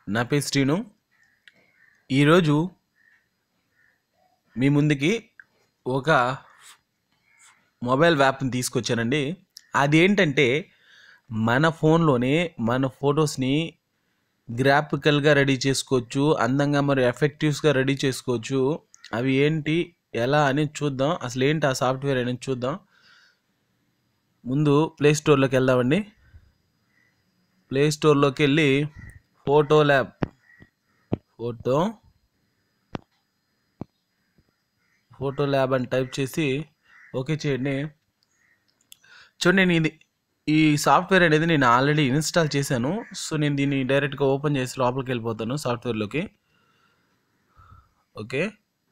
నా పేరు శ్రీను ఈరోజు మీ ముందుకి ఒక మొబైల్ యాప్ని తీసుకొచ్చానండి అది ఏంటంటే మన ఫోన్లోనే మన ఫొటోస్ని గ్రాఫికల్గా రెడీ చేసుకోవచ్చు అందంగా మరి ఎఫెక్టివ్స్గా రెడీ చేసుకోవచ్చు అవి ఏంటి ఎలా అని చూద్దాం అసలు ఏంటి ఆ సాఫ్ట్వేర్ అనేది చూద్దాం ముందు ప్లే స్టోర్లోకి వెళ్దామండి ప్లే స్టోర్లోకి వెళ్ళి photo lab photo photo lab అని టైప్ చేసి ఓకే చేయండి చూడండి నేను ఇది ఈ సాఫ్ట్వేర్ అనేది నేను ఆల్రెడీ ఇన్స్టాల్ చేశాను సో నేను దీన్ని డైరెక్ట్గా ఓపెన్ చేసి లోపలికి వెళ్ళిపోతాను సాఫ్ట్వేర్లోకి ఓకే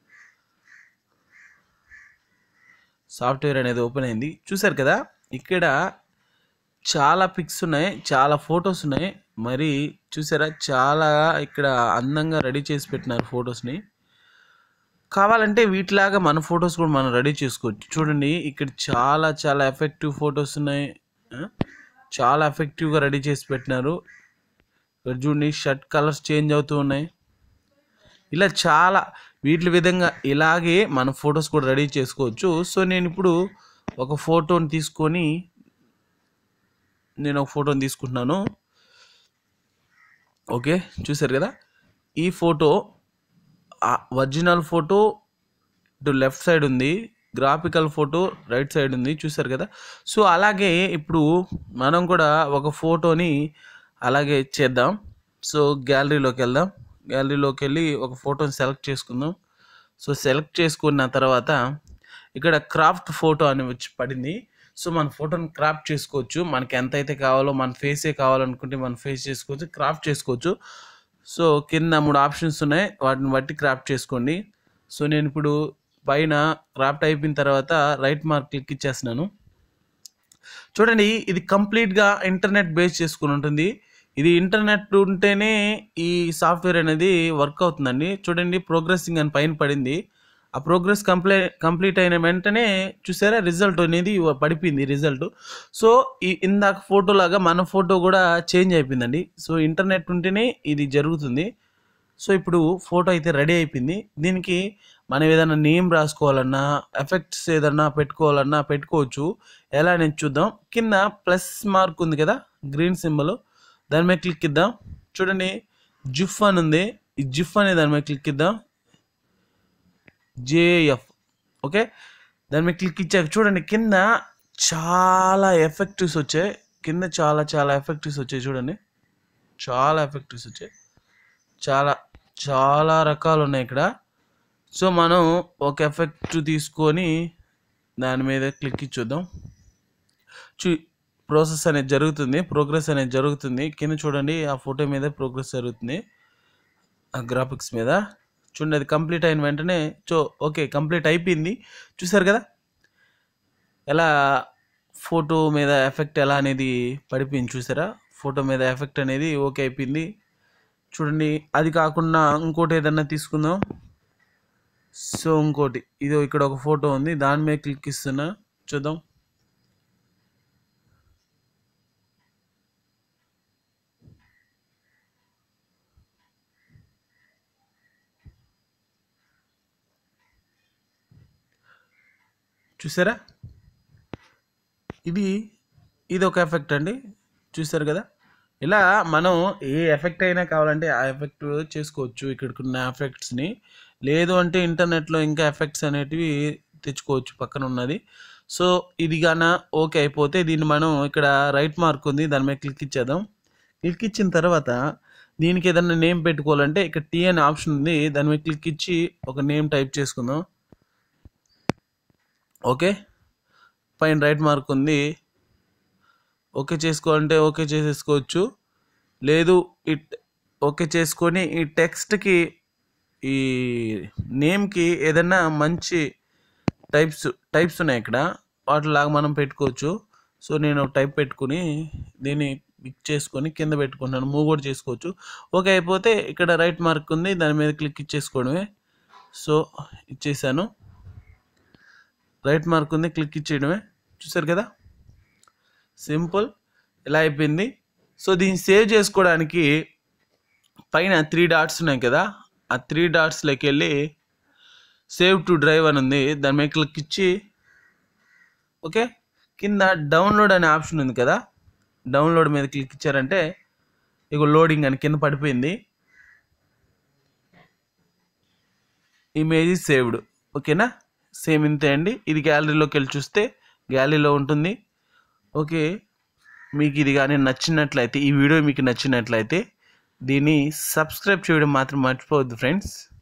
సాఫ్ట్వేర్ అనేది ఓపెన్ అయింది చూసారు కదా ఇక్కడ చాలా పిక్స్ ఉన్నాయి చాలా ఫొటోస్ ఉన్నాయి మరి చూసారా చాలా ఇక్కడ అందంగా రెడీ చేసి పెట్టినారు ఫొటోస్ని కావాలంటే వీటిలాగా మన ఫొటోస్ కూడా మనం రెడీ చేసుకోవచ్చు చూడండి ఇక్కడ చాలా చాలా ఎఫెక్టివ్ ఫొటోస్ ఉన్నాయి ఆ? చాలా ఎఫెక్టివ్గా రెడీ చేసి పెట్టినారు ఇక్కడ చూడండి షర్ట్ కలర్స్ చేంజ్ అవుతూ ఉన్నాయి ఇలా చాలా వీటి విధంగా ఇలాగే మన ఫొటోస్ కూడా రెడీ చేసుకోవచ్చు సో నేను ఇప్పుడు ఒక ఫోటోని తీసుకొని నేను ఒక ఫోటోని తీసుకుంటున్నాను ఓకే చూసారు కదా ఈ ఫోటో ఒరిజినల్ ఫోటో ఇటు లెఫ్ట్ సైడ్ ఉంది గ్రాఫికల్ ఫోటో రైట్ సైడ్ ఉంది చూసారు కదా సో అలాగే ఇప్పుడు మనం కూడా ఒక ఫోటోని అలాగే చేద్దాం సో గ్యాలరీలోకి వెళ్దాం గ్యాలరీలోకి వెళ్ళి ఒక ఫోటోని సెలెక్ట్ చేసుకుందాం సో సెలెక్ట్ చేసుకున్న తర్వాత ఇక్కడ క్రాఫ్ట్ ఫోటో అని వచ్చి పడింది సో మన ఫోటోని క్రాఫ్ట్ చేసుకోవచ్చు మనకి ఎంత అయితే కావాలో మన ఫేసే కావాలనుకుంటే మన ఫేస్ చేసుకోవచ్చు క్రాఫ్ట్ చేసుకోవచ్చు సో కింద మూడు ఆప్షన్స్ ఉన్నాయి వాటిని బట్టి క్రాఫ్ట్ చేసుకోండి సో నేను ఇప్పుడు పైన క్రాఫ్ట్ అయిపోయిన తర్వాత రైట్ మార్క్ క్లిక్ ఇచ్చేస్తున్నాను చూడండి ఇది కంప్లీట్గా ఇంటర్నెట్ బేస్ చేసుకుని ఉంటుంది ఇది ఇంటర్నెట్ ఉంటేనే ఈ సాఫ్ట్వేర్ అనేది వర్క్ అవుతుందండి చూడండి ప్రోగ్రెసింగ్ అని పైన పడింది ఆ ప్రోగ్రెస్ కంప్లీ కంప్లీట్ అయిన వెంటనే చూసారా రిజల్ట్ అనేది పడిపోయింది రిజల్ట్ సో ఈ ఇందాక ఫోటో లాగా మన ఫోటో కూడా చేంజ్ అయిపోయిందండి సో ఇంటర్నెట్ ఉంటేనే ఇది జరుగుతుంది సో ఇప్పుడు ఫోటో అయితే రెడీ అయిపోయింది దీనికి మనం ఏదైనా నేమ్ రాసుకోవాలన్నా ఎఫెక్ట్స్ ఏదన్నా పెట్టుకోవాలన్నా పెట్టుకోవచ్చు ఎలా అనేది చూద్దాం కింద ప్లస్ మార్క్ ఉంది కదా గ్రీన్ సింబల్ దాని మీద క్లిక్ ఇద్దాం చూడండి జిఫ్ అని ఉంది ఈ జిఫ్ అనే దాని మీద క్లిక్ ఇద్దాం జేఎఫ్ ఓకే దాని మీద క్లిక్ ఇచ్చాక చూడండి కింద చాలా ఎఫెక్టివ్స్ వచ్చాయి కింద చాలా చాలా ఎఫెక్టివ్స్ వచ్చాయి చూడండి చాలా ఎఫెక్టివ్స్ వచ్చాయి చాలా చాలా రకాలు ఉన్నాయి ఇక్కడ సో మనం ఒక ఎఫెక్ట్ తీసుకొని దాని మీద క్లిక్ ఇచ్చుద్దాం చూ ప్రాసెస్ అనేది జరుగుతుంది ప్రోగ్రెస్ అనేది జరుగుతుంది కింద చూడండి ఆ ఫోటో మీద ప్రోగ్రెస్ జరుగుతుంది ఆ గ్రాఫిక్స్ మీద చూడండి అది కంప్లీట్ అయిన వెంటనే చో ఓకే కంప్లీట్ అయిపోయింది చూసారు కదా ఎలా ఫోటో మీద ఎఫెక్ట్ ఎలా అనేది పడిపోయింది చూసారా ఫోటో మీద ఎఫెక్ట్ అనేది ఓకే అయిపోయింది చూడండి అది కాకుండా ఇంకోటి ఏదన్నా తీసుకుందాం సో ఇంకోటి ఇది ఇక్కడ ఒక ఫోటో ఉంది దాని మీద క్లిక్ ఇస్తున్నా చూద్దాం చూసారా ఇది ఇది ఒక ఎఫెక్ట్ అండి చూసారు కదా ఇలా మనం ఏ ఎఫెక్ట్ అయినా కావాలంటే ఆ ఎఫెక్ట్ చేసుకోవచ్చు ఇక్కడికి ఉన్న ఎఫెక్ట్స్ని లేదు అంటే ఇంటర్నెట్లో ఇంకా ఎఫెక్ట్స్ అనేటివి తెచ్చుకోవచ్చు పక్కన ఉన్నది సో ఇది గాన ఓకే అయిపోతే దీన్ని మనం ఇక్కడ రైట్ మార్క్ ఉంది దాని మీద క్లిక్ ఇచ్చేద్దాం క్లిక్ ఇచ్చిన తర్వాత దీనికి ఏదైనా నేమ్ పెట్టుకోవాలంటే ఇక్కడ టీ అనే ఆప్షన్ ఉంది దాని మీద క్లిక్ ఇచ్చి ఒక నేమ్ టైప్ చేసుకుందాం ఓకే పైన రైట్ మార్క్ ఉంది ఓకే చేసుకోవాలంటే ఓకే చేసేసుకోవచ్చు లేదు ఇట్ ఓకే చేసుకొని ఈ టెక్స్ట్కి ఈ నేమ్కి ఏదైనా మంచి టైప్స్ టైప్స్ ఉన్నాయి ఇక్కడ వాటిలాగా మనం పెట్టుకోవచ్చు సో నేను టైప్ పెట్టుకుని దీన్ని క్లిక్ చేసుకొని కింద పెట్టుకున్నాను మూవ్ కూడా చేసుకోవచ్చు ఓకే అయిపోతే ఇక్కడ రైట్ మార్క్ ఉంది దాని మీద క్లిక్ ఇచ్చేసుకోవడమే సో ఇచ్చేసాను రైట్ మార్క్ ఉంది క్లిక్ ఇచ్చేయడమే చూసారు కదా సింపుల్ ఇలా అయిపోయింది సో దీన్ని సేవ్ చేసుకోవడానికి పైన త్రీ డాట్స్ ఉన్నాయి కదా ఆ త్రీ డాట్స్లోకి వెళ్ళి సేవ్ టు డ్రైవ్ అని ఉంది దాని మీద క్లిక్ ఇచ్చి ఓకే కింద డౌన్లోడ్ అనే ఆప్షన్ ఉంది కదా డౌన్లోడ్ మీద క్లిక్ ఇచ్చారంటే ఇక లోడింగ్ అని కింద పడిపోయింది ఇమేజ్ సేవ్డ్ ఓకేనా సేమ్ ఇంతే అండి ఇది గ్యాలరీలోకి వెళ్ళి చూస్తే గ్యాలరీలో ఉంటుంది ఓకే మీకు ఇది కానీ నచ్చినట్లయితే ఈ వీడియో మీకు నచ్చినట్లయితే దీన్ని సబ్స్క్రైబ్ చేయడం మాత్రం మర్చిపోవద్దు ఫ్రెండ్స్